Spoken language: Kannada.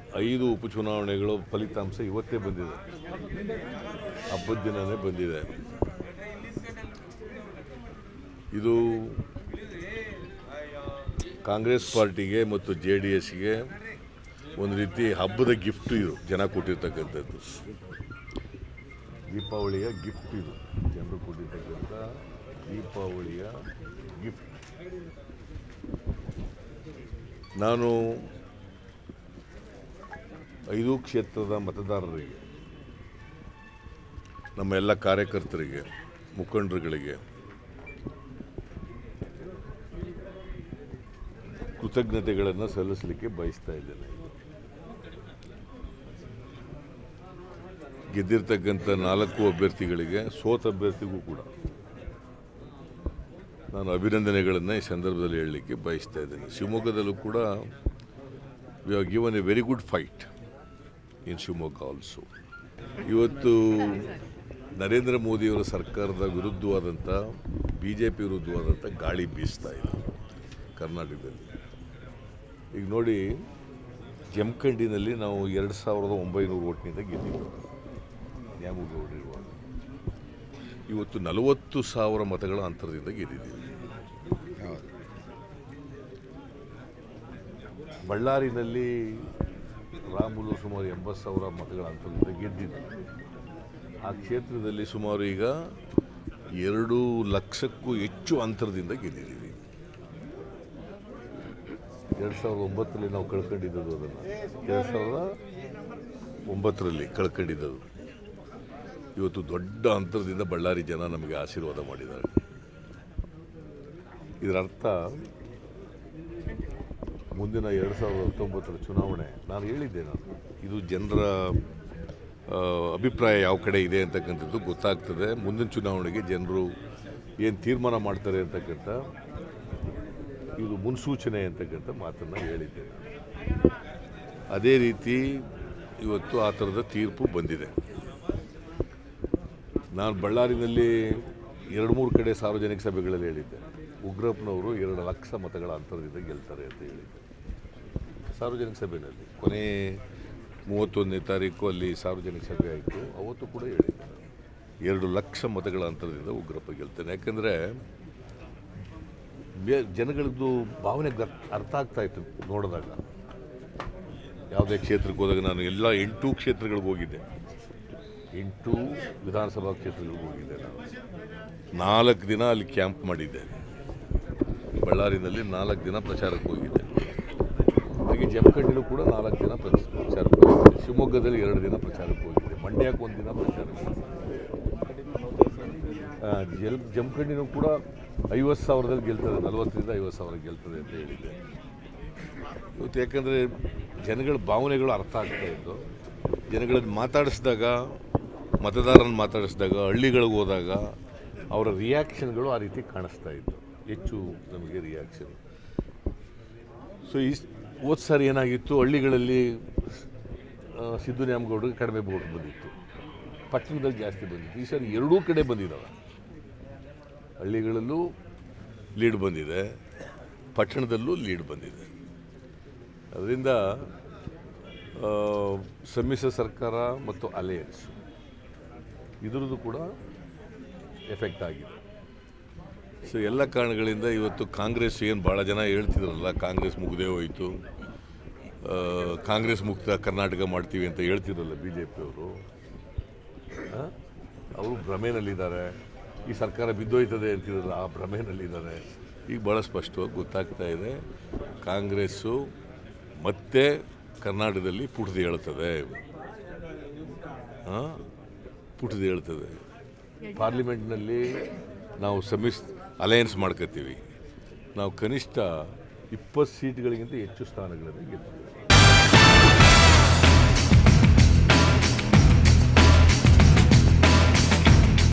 ಐದು ಉಪಚುನಾವಣೆಗಳು ಫಲಿತಾಂಶ ಇವತ್ತೇ ಬಂದಿದೆ ಹಬ್ಬದ ದಿನವೇ ಬಂದಿದೆ ಇದು ಕಾಂಗ್ರೆಸ್ ಪಾರ್ಟಿಗೆ ಮತ್ತು ಜೆ ಡಿ ಎಸ್ಗೆ ಒಂದು ರೀತಿ ಹಬ್ಬದ ಗಿಫ್ಟ್ ಇದು ಜನ ಕೊಟ್ಟಿರ್ತಕ್ಕಂಥದ್ದು ದೀಪಾವಳಿಯ ಗಿಫ್ಟ್ ಇದು ಜನರು ಕೊಟ್ಟಿರ್ತಕ್ಕಂಥ ದೀಪಾವಳಿಯ ಗಿಫ್ಟ್ ನಾನು ಐದು ಕ್ಷೇತ್ರದ ಮತದಾರರಿಗೆ ನಮ್ಮ ಎಲ್ಲ ಕಾರ್ಯಕರ್ತರಿಗೆ ಮುಖಂಡರುಗಳಿಗೆ ಕೃತಜ್ಞತೆಗಳನ್ನು ಸಲ್ಲಿಸಲಿಕ್ಕೆ ಬಯಸ್ತಾ ಇದ್ದೇನೆ ಗೆದ್ದಿರ್ತಕ್ಕಂಥ ನಾಲ್ಕು ಅಭ್ಯರ್ಥಿಗಳಿಗೆ ಸೋತ ಅಭ್ಯರ್ಥಿಗೂ ಕೂಡ ನಾನು ಅಭಿನಂದನೆಗಳನ್ನು ಈ ಸಂದರ್ಭದಲ್ಲಿ ಹೇಳಲಿಕ್ಕೆ ಬಯಸ್ತಾ ಇದ್ದೇನೆ ಶಿವಮೊಗ್ಗದಲ್ಲೂ ಕೂಡ we are given a very good fight in Shivamogga also ಇವತ್ತು ನರೇಂದ್ರ ಮೋದಿಯವರ ಸರ್ಕಾರದ ವಿರುದ್ಧವಾದಂಥ ಬಿ ಜೆ ಪಿ ವಿರುದ್ಧವಾದಂಥ ಗಾಳಿ ಬೀಸ್ತಾ ಇದೆ ಕರ್ನಾಟಕದಲ್ಲಿ ಈಗ ನೋಡಿ ಜಮಖಂಡಿನಲ್ಲಿ ನಾವು ಎರಡು ಸಾವಿರದ ಒಂಬೈನೂರು ಓಟ್ನಿಂದ ಗೆದ್ದಿದ್ದು ನ್ಯಾಮಗೌಡರಿರುವಾಗ ಇವತ್ತು ನಲವತ್ತು ಸಾವಿರ ಮತಗಳ ಅಂತರದಿಂದ ಗೆದ್ದಿದ್ದೀವಿ ಬಳ್ಳಾರಿನಲ್ಲಿ ರಾಮುಲು ಸುಮಾರು ಎಂಬತ್ತು ಸಾವಿರ ಮತಗಳ ಅಂತರದಿಂದ ಗೆದ್ದಿದ್ದು ಆ ಕ್ಷೇತ್ರದಲ್ಲಿ ಸುಮಾರು ಈಗ ಎರಡು ಲಕ್ಷಕ್ಕೂ ಹೆಚ್ಚು ಅಂತರದಿಂದ ಗೆದ್ದಿದ್ದೀವಿ ಎರಡು ಸಾವಿರದ ಒಂಬತ್ತರಲ್ಲಿ ನಾವು ಕಳ್ಕೊಂಡಿದ್ದದು ಅದನ್ನು ಎರಡು ಸಾವಿರದ ಒಂಬತ್ತರಲ್ಲಿ ಕಳ್ಕೊಂಡಿದ್ದದು ಇವತ್ತು ದೊಡ್ಡ ಅಂತರದಿಂದ ಬಳ್ಳಾರಿ ಜನ ನಮಗೆ ಆಶೀರ್ವಾದ ಮಾಡಿದ್ದಾರೆ ಇದರ ಅರ್ಥ ಮುಂದಿನ ಎರಡು ಸಾವಿರದ ಹತ್ತೊಂಬತ್ತರ ಚುನಾವಣೆ ನಾನು ಹೇಳಿದ್ದೆ ನಾನು ಇದು ಜನರ ಆ, ಅಭಿಪ್ರಾಯ ಯಾವ ಕಡೆ ಇದೆ ಅಂತಕ್ಕಂಥದ್ದು ಗೊತ್ತಾಗ್ತದೆ ಮುಂದಿನ ಚುನಾವಣೆಗೆ ಜನರು ಏನು ತೀರ್ಮಾನ ಮಾಡ್ತಾರೆ ಅಂತಕ್ಕಂಥ ಇದು ಮುನ್ಸೂಚನೆ ಅಂತಕ್ಕಂಥ ಮಾತನ್ನು ಹೇಳಿದ್ದೆ ನಾನು ಅದೇ ರೀತಿ ಇವತ್ತು ಆ ಥರದ ತೀರ್ಪು ಬಂದಿದೆ ನಾನು ಬಳ್ಳಾರಿನಲ್ಲಿ ಎರಡು ಮೂರು ಕಡೆ ಸಾರ್ವಜನಿಕ ಸಭೆಗಳಲ್ಲಿ ಹೇಳಿದ್ದೆ ಉಗ್ರಪ್ಪನವರು ಎರಡು ಲಕ್ಷ ಮತಗಳ ಅಂತರದಿಂದ ಗೆಲ್ತಾರೆ ಅಂತ ಹೇಳಿದ್ದೆ ಸಾರ್ವಜನಿಕ ಸಭೆಯಲ್ಲಿ ಕೊನೆ ಮೂವತ್ತೊಂದನೇ ತಾರೀಕು ಅಲ್ಲಿ ಸಾರ್ವಜನಿಕ ಸಭೆ ಆಯಿತು ಅವತ್ತು ಕೂಡ ಹೇಳಿದ್ದೆ ನಾನು. ಎರಡು ಲಕ್ಷ ಮತಗಳ ಅಂತರದಿಂದ ಉಗ್ರಪ್ಪ ಗೆಲ್ತಾನೆ ಯಾಕಂದರೆ ಬೇ- ಜನಗಳದ್ದು ಭಾವನೆ ಗರ್- ಅರ್ಥ ಆಗ್ತಾ ಇತ್ತು ನೋಡಿದಾಗ ಯಾವುದೇ ಕ್ಷೇತ್ರಕ್ಕೆ ಹೋದಾಗ ನಾನು ಎಲ್ಲ ಎಂಟು ಕ್ಷೇತ್ರಗಳಿಗೆ ಹೋಗಿದ್ದೆ ಎಂಟು ವಿಧಾನಸಭಾ ಕ್ಷೇತ್ರಗಳಿಗೆ ಹೋಗಿದ್ದೆ ನಾನು ನಾಲ್ಕು ದಿನ ಅಲ್ಲಿ ಕ್ಯಾಂಪ್ ಮಾಡಿದ್ದೆ ಬಳ್ಳಾರಿನಲ್ಲಿ ನಾಲ್ಕು ದಿನ ಪ್ರಚಾರಕ್ಕೆ ಹೋಗಿದ್ದೆ ಹಾಗೆ ಜಮಖಂಡಿಲೂ ಕೂಡ ನಾಲ್ಕು ದಿನ ಪ್ರಚ- ಪ್ರಚಾರಕ್ಕೆ ಹೋಗಿದ್ದೆ ಶಿವಮೊಗ್ಗದಲ್ಲಿ ಎರಡು ದಿನ ಪ್ರಚಾರಕ್ಕೆ ಹೋಗಿದ್ದೆ ಮಂಡ್ಯಕ್ಕೆ ಒಂದು ದಿನ ಪ್ರಚಾರಕ್ಕೆ ಹೋಗಿದ್ದೆ ಆ, ಜಲ್ ಜಮಖಂಡಿನೂ ಕೂಡ ಐವತ್ತು ಸಾವಿರದಲ್ಲಿ ಗೆಲ್ತದೆ ನಲವತ್ತರಿಂದ ಐವತ್ತು ಸಾವಿರ ಗೆಲ್ತದೆ ಅಂತ ಹೇಳಿದ್ದೆ ಇವತ್ತು ಯಾಕಂದರೆ ಜನಗಳ ಭಾವನೆಗಳು ಅರ್ಥ ಆಗ್ತಾ ಇತ್ತು ಜನಗಳನ್ನು ಮಾತಾಡಿಸಿದಾಗ ಮತದಾರನ ಮಾತಾಡಿಸಿದಾಗ ಹಳ್ಳಿಗಳಿಗೆ ಹೋದಾಗ ಅವರ ರಿಯಾಕ್ಷನ್ಗಳು ಆ ರೀತಿ ಕಾಣಿಸ್ತಾ ಇತ್ತು ಹೆಚ್ಚು ನಮಗೆ ರಿಯಾಕ್ಷನ್ ಸೊ ಈ ಹೋದ ಸಾರಿ ಏನಾಗಿತ್ತು ಹಳ್ಳಿಗಳಲ್ಲಿ ಆ, ಸಿದ್ದು ನ್ಯಾಮಗೌಡರಿಗೆ ಕಡಿಮೆ ಬೋಟ್ ಬಂದಿತ್ತು ಪಟ್ಟಣದಲ್ಲಿ ಜಾಸ್ತಿ ಬಂದಿತ್ತು ಈ ಸಾರಿ ಎರಡೂ ಕಡೆ ಬಂದಿದ್ದಾವೆ ಹಳ್ಳಿಗಳಲ್ಲೂ ಲೀಡ್ ಬಂದಿದೆ ಪಟ್ಟಣದಲ್ಲೂ ಲೀಡ್ ಬಂದಿದೆ ಅದರಿಂದ ಆ, ಸಮ್ಮಿಶ್ರ ಸರ್ಕಾರ ಮತ್ತು ಅಲಯನ್ಸ್ ಇದರದ್ದು ಕೂಡ ಎಫೆಕ್ಟ್ ಆಗಿದೆ ಸೊ ಎಲ್ಲ ಕಾರಣಗಳಿಂದ ಇವತ್ತು ಕಾಂಗ್ರೆಸ್ ಏನು ಭಾಳ ಜನ ಹೇಳ್ತಿದ್ರಲ್ಲ ಕಾಂಗ್ರೆಸ್ ಮುಗ್ದೇ ಹೋಯಿತು ಆ, ಕಾಂಗ್ರೆಸ್ ಮುಕ್ತ ಕರ್ನಾಟಕ ಮಾಡ್ತೀವಿ ಅಂತ ಹೇಳ್ತಿದ್ರಲ್ಲ ಬಿ ಜೆ ಪಿಯವರು ಅವರು ಭ್ರಮೆನಲ್ಲಿದ್ದಾರೆ ಈ ಸರ್ಕಾರ ಬಿದ್ದೋಯ್ತದೆ ಅಂತಿದ್ರಲ್ಲ ಆ ಭ್ರಮೆನಲ್ಲಿದ್ದಾರೆ ಈಗ ಭಾಳ ಸ್ಪಷ್ಟವಾಗಿ ಗೊತ್ತಾಗ್ತಾ ಇದೆ ಕಾಂಗ್ರೆಸ್ಸು ಮತ್ತೆ ಕರ್ನಾಟಕದಲ್ಲಿ ಪುಟಿದು ಹೇಳ್ತದೆ ಆ? ಪುಟಿದು ಹೇಳ್ತದೆ ಪಾರ್ಲಿಮೆಂಟ್ನಲ್ಲಿ ನಾವು ಸಮಿಸ್ ಅಲಯನ್ಸ್ ಮಾಡ್ಕೋತೀವಿ ನಾವು ಕನಿಷ್ಠ ಇಪ್ಪತ್ತು ಸೀಟ್ಗಳಿಗಿಂತ ಹೆಚ್ಚು ಸ್ಥಾನಗಳನ್ನು ಗೆಲ್ತೀವಿ